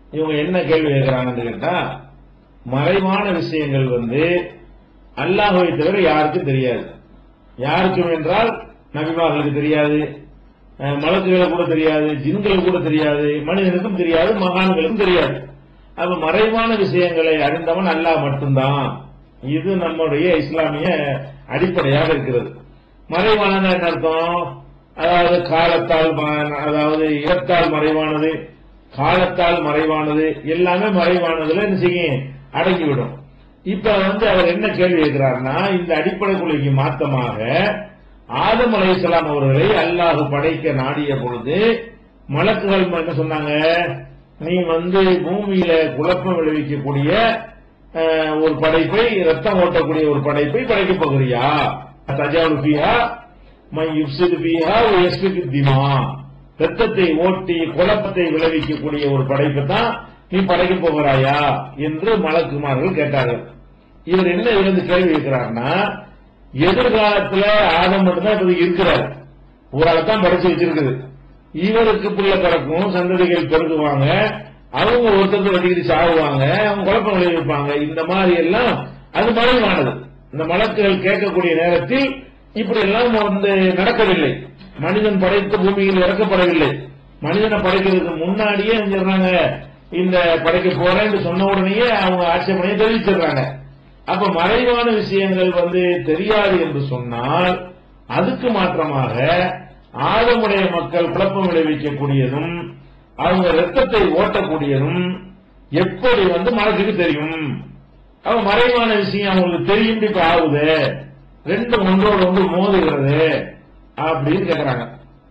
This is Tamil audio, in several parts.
இவங்க என்ன கேள்வி கேட்கிறாங்கன்னு கேட்டா மறைவான விஷயங்கள் வந்து அல்லாஹ்வை தவிர யாருக்கும் தெரியாது யாருக்கும் என்றால் நபிமார்களுக்கு தெரியாது அஹ், மலக்குகளுக்கு கூட தெரியாது ஜின்களுக்கு கூட தெரியாது மனிதனுக்கும் தெரியாது மகான்களுக்கும் தெரியாது அப்ப மறைவான விஷயங்களை அறிந்தவன் அல்லாஹ் மட்டும்தான் இது நம்முடைய இஸ்லாமிய அடிப்படையாக இருக்கிறது மறைவானது என்ன அர்த்தம் அதாவது காலத்தால் ம- அதாவது இடத்தால் மறைவானது காலத்தால் மறைவானது எல்லாமே மறைவானதுல என்ன செய்யும் அடங்கிவிடும் இப்ப வந்து அவர் என்ன கேள்வி கேட்கிறார்னா இந்த அடிப்படை கொள்கைக்கு மாத்தமாக ஆதம் அலைஹிஸ்ஸலாம் அவர்களை அல்லாஹ் படைக்க நாடிய பொழுது மலக்குகள் என்ன சொன்னாங்க நீ வந்து பூமியில குழப்பம் விளைவிக்கக்கூடிய அஹ், ஒரு படைப்பை ரத்தம் ஓட்டக்கூடிய ஒரு படைப்பை படைக்கப் போகிறியா தஜாவுல் ஃபீஹா மை யுஃப்சிது ஃபீஹா வ யஸ்ஃபிகு திமா ரத்தத்தை ஓட்டி குழப்பத்தை விளைவிக்கக்கூடிய ஒரு படைப்பை தான் நீ படைக்கப் போகிறாயா என்று மலக்குமார்கள் கேட்டார்கள் இவர் என்ன இருந்து கேள்வி கேட்கிறார்னா எதிர்காலத்துல ஆதம் மட்டும்தான் இப்போதைக்கு இருக்கிறார் ஒரு ஆளை தான் படைச்சு வச்சிருக்குது இவருக்கு புள்ள பிறக்கும் சந்ததிகள் பெருகுவாங்க அவங்க ஒருத்தருக்கு வெட்டிக்கிட்டு சாகுவாங்க அவங்க குழப்பம் விளைவிப்பாங்க இந்த மாதிரி எல்லாம் அது மறைவானது இந்த மலக்குகள் கேட்கக்கூடிய நேரத்தில் இப்படி எல்லாம் வந்து நடக்கவில்லை மனிதன் படைத்த பூமியில் இறக்கப்படவில்லை மனிதனை படைக்கிறதுக்கு முன்னாடியே என்ன சொல்றாங்க இந்த படைக்க போறேன்னு சொன்ன உடனேயே அவங்க ஆட்சேபனையை தெரிவிச்சிடுறாங்க அப்ப மறைவான விஷயங்கள் வந்து தெரியாது என்று சொன்னால் அதுக்கு மாற்றமாக ஆழமுடைய மக்கள் குழப்பம் விளைவிக்கக்கூடியதும் அவங்க ரத்தத்தை ஓட்டக்கூடியதும் எப்படி வந்து மனசுக்கு தெரியும் அவ மறைவான விஷயம் அவங்களுக்கு தெரியும் இப்ப ஆகுது ரெண்டும் ஒன்றோடு ஒன்று மோதுகிறது அப்படின்னு கேக்குறாங்க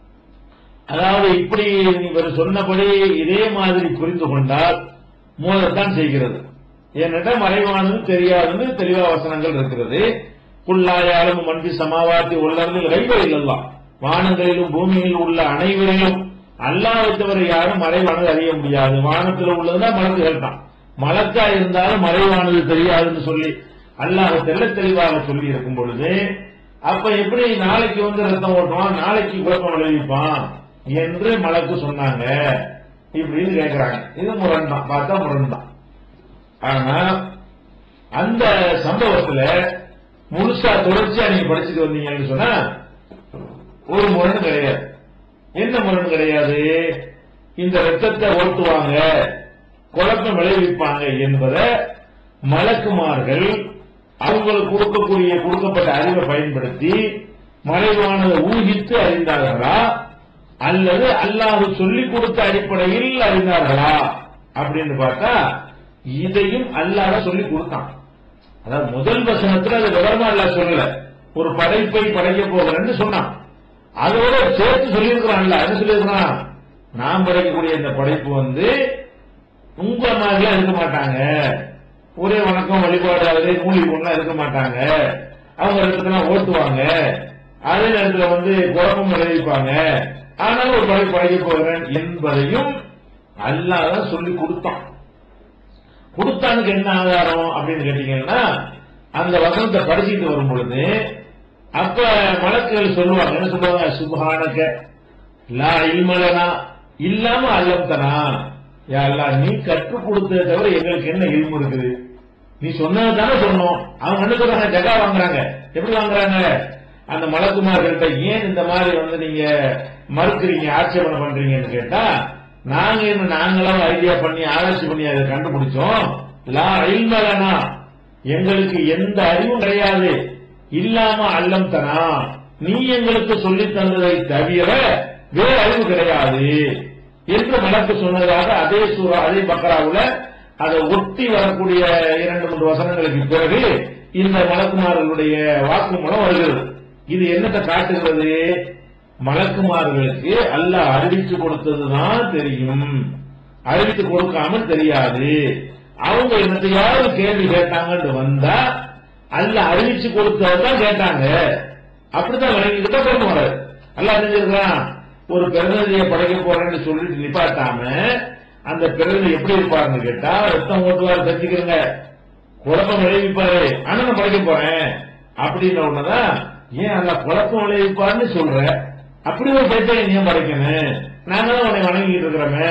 அதாவது இப்படி இவர் சொன்னபடி இதே மாதிரி புரிந்து கொண்டால் மோதத்தான் செய்கிறது ஏன்னெட்டா மறைவானது தெரியாதுன்னு தெளிவா வசனங்கள் இருக்கிறது புல்லாயாலும் மண்பி சமாவாத்தி உள்ளது ரைவ இல்லல்லாம் வானங்களிலும் பூமியில் உள்ள அனைவரையும் அல்லாஹ்வை தவிர யாரும் மறைவானது அறிய முடியாது வானத்தில் உள்ளதுன்னா மலக்குகள் தான் மலக்கா இருந்தாலும் மறைவானது தெரியாதுன்னு சொல்லி அல்லாஹ் தெள்ள தெளிவாக சொல்லி இருக்கும் பொழுது அப்ப எப்படி நாளைக்கு வந்து ரத்தம் ஓட்டுவான் நாளைக்கு குழப்பம் விளைவிப்பான் என்று மலக்கு சொன்னாங்க இப்படின்னு கேட்கிறாங்க இது முரண் தான் பார்த்தா முரண் தான் ஆனா அந்த சம்பவத்துல முழுசா தொடர்ச்சியா நீங்க படிச்சுட்டு வந்தீங்கன்னு சொன்னா ஒரு முரண் கிடையாது என்ன முரண் கிடையாது இந்த ரத்தத்தை ஓட்டுவாங்க குழப்பம் விளைவிப்பாங்க என்பதை மலக்குமார்கள் அவங்களுக்கு கொடுக்கக்கூடிய கொடுக்கப்பட்ட அறிவை பயன்படுத்தி மறைவானதை ஊகித்து அறிந்தார்களா அல்லது அல்லாஹ் சொல்லிக் கொடுத்த அடிப்படையில் அறிந்தார்களா அப்படின்னு பார்த்தா இதையும் அல்லாஹ் சொல்லி கொடுத்தான் அதாவது முதல் வசனத்துல அது விவரமா அல்லாஹ் சொல்லல ஒரு படைப்பை படைக்க போகிறேன்னு சொன்னான் அதோட சேர்த்து சொல்லியிருக்கிறான்ல என்ன சொல்லியிருக்கிறான் நான் படைக்கக்கூடிய இந்த படைப்பு வந்து உங்க மாதிரிலாம் இருக்க மாட்டாங்க ஒரே வணக்கம் வழிபாடு அதே மூலிகை பொருள்லாம் இருக்க மாட்டாங்க அவங்க இடத்துலாம் ஓட்டுவாங்க அதே நேரத்துல வந்து குழப்பம் விளைவிப்பாங்க ஆனாலும் ஒரு படை படைக்க போகிறேன் என்பதையும் அல்லாஹ் தான் சொல்லி கொடுத்தான் கொடுத்தானுக்கு என்ன ஆதாரம் அப்படின்னு கேட்டீங்கன்னா அந்த வசனத்தை படிச்சுட்டு வரும் பொழுது அப்ப மலக்குகள் சொல்லுவாங்க என்ன சொல்லுவாங்க சுபஹானக லா இல்மலனா இல்லாம அல்லம்தனா யா அல்லாஹ் நீ கற்றுக் கொடுத்ததை தவிர எங்களுக்கு என்ன இல்மு இருக்குது நீ சொன்னது தானே சொன்னோம் அவங்க என்ன சொல்றாங்க ஜகா வாங்குறாங்க எப்படி வாங்குறாங்க அந்த மலக்குமார்கள்ட்ட ஏன் இந்த மாதிரி வந்து நீங்க மறுக்கிறீங்க ஆட்சேபனை பண்றீங்கன்னு கேட்டா நாங்க என்ன நாங்களும் ஐடியா பண்ணி ஆராய்ச்சி பண்ணி அதை கண்டுபிடிச்சோம் லா இல்மலனா எங்களுக்கு எந்த அறிவும் கிடையாது இல்லாம அல்லம் தனா நீ எங்களுக்கு சொல்லித் தந்ததை தவிர வேறு அறிவு கிடையாது என்று மலக்கு சொன்னதாக அதே சூறா அதே பக்கராவுல அதை ஒட்டி வரக்கூடிய இரண்டு மூன்று வசனங்களுக்கு பிறகு இந்த மலக்குமார்களுடைய வாக்குமூலம் வருகிறது இது என்னத்தை காட்டுகிறது மலக்குமார்களுக்கு அல்லாஹ் அறிவிச்சு கொடுத்ததுதான் தெரியும் அறிவித்து கொடுக்காமல் தெரியாது அவங்க என்னத்தையாவது கேள்வி கேட்டாங்கன்னு வந்தா அல்ல அறிவிச்சு கொடுத்ததான் கேட்டாங்க அப்படித்தான் விளங்கிக்கிட்ட பெருமாறு அல்ல அறிஞ்சிருக்கிறான் ஒரு பிரதிநிதியை படைக்க போறேன்னு சொல்லிட்டு நிப்பாட்டாம அந்த பிரதிநிதி எப்படி இருப்பாருன்னு கேட்டா ரத்தம் ஓட்டுவார் தெரிஞ்சுக்கிறங்க குழப்பம் விளைவிப்பாரு ஆனா நான் படைக்க போறேன் அப்படின்ன உடனேதான் ஏன் அல்ல குழப்பம் விளைவிப்பாருன்னு சொல்ற அப்படி ஒரு பைத்தியம் நீ ஏன் படைக்கணும் நாங்க தான் உன்னை வணங்கிட்டு இருக்கிறோமே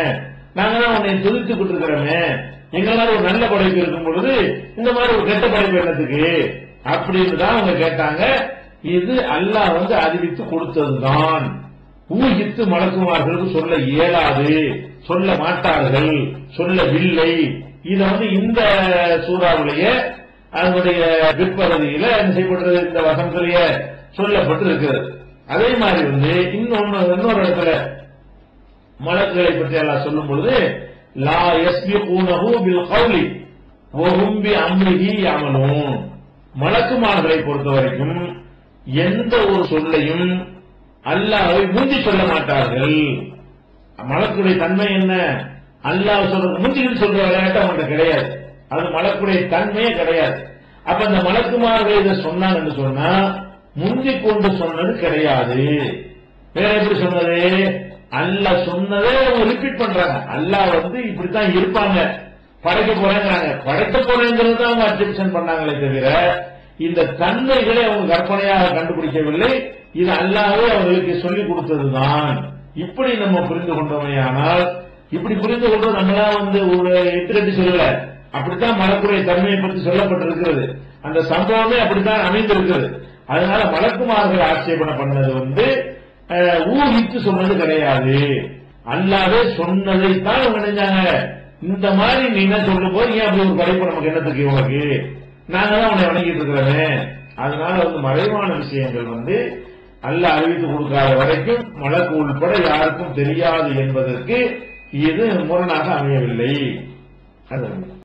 நாங்க தான் உன்னை துதித்துக்கிட்டு இருக்கிறோமே எங்களால ஒரு நல்ல படைப்பு இருக்கும் பொழுது இந்த மாதிரி ஒரு கெட்ட படைப்பு என்னத்துக்கு அப்படின்னு தான் அவங்க கேட்டாங்க இது அல்லாஹ் வந்து அறிவித்து கொடுத்ததுதான் ஊகித்து மலக்குமார்களுக்கு சொல்ல இயலாது சொல்ல மாட்டார்கள் சொல்லவில்லை இத வந்து இந்த சூறாவுடைய அதனுடைய பிற்பகுதியில என்ன செய்யப்பட்டது இந்த வசனத்திலேயே சொல்லப்பட்டு இருக்கிறது அதே மாதிரி வந்து இன்னொன்னு இன்னொரு இடத்துல மலக்குகளை பற்றி எல்லாம் சொல்லும் பொழுது லா யஸ்பிகூனஹு பில் கௌலி வஹும் பி அம்ரிஹி யஅமலூன் மலக்குமார்களை பொறுத்த வரைக்கும் எந்த ஒரு சொல்லையும் அல்லாஹ்வை முந்தி சொல்ல மாட்டார்கள் மலக்குடைய தன்மை என்ன அல்லாஹ் சொல்றது முந்திக்கிட்டு சொல்ற விளையாட்டு அவன்கிட்ட கிடையாது அது மலக்குடைய தன்மையே கிடையாது அப்ப அந்த மலக்குமார்கள் இதை சொன்னாங்கன்னு சொன்னா முந்தி கொண்டு சொன்னது கிடையாது வேற எப்படி சொன்னது அல்லாஹ் சொன்னதே அவங்க ரிப்பீட் பண்றாங்க அல்லாஹ் வந்து இப்படித்தான் இருப்பாங்க படைக்க போறேங்கிறாங்க படைக்க போறேங்கிறது தான் அவங்க அட்ரிபியூஷன் பண்ணாங்களே தவிர இந்த தன்மைகளை அவங்க கற்பனையாக கண்டுபிடிக்கவில்லை இது அல்லாஹ்வே அவர்களுக்கு சொல்லிக் கொடுத்ததுதான் இப்படி நம்ம புரிந்து கொண்டோமையானால் இப்படி புரிந்து கொண்டு நம்மளா வந்து ஒரு எட்டு கட்டி சொல்லல அப்படித்தான் மலக்குடைய தன்மையை பற்றி சொல்லப்பட்டிருக்கிறது அந்த சம்பவமே அப்படித்தான் அமைந்திருக்கிறது அதனால மலக்குமார்கள் ஆட்சேபனை பண்ணது வந்து அஹ், ஊகித்து சொன்னது கிடையாது அல்லாவே சொன்னதைத்தான் அவங்க நினைஞ்சாங்க இந்த மாதிரி நீ என்ன சொல்லும் போது ஏன் அப்படி ஒரு படைப்பு நமக்கு என்னத்துக்கு உனக்கு நாங்க தான் உன்னை வணங்கிட்டு இருக்கிறோமே அதனால வந்து மறைவான விஷயங்கள் வந்து அல்லாஹ் அறிவித்து கொடுக்காத வரைக்கும் மலக்கு உள்பட யாருக்கும் தெரியாது என்பதற்கு இது முரணாக அமையவில்லை அது ஒண்ணு.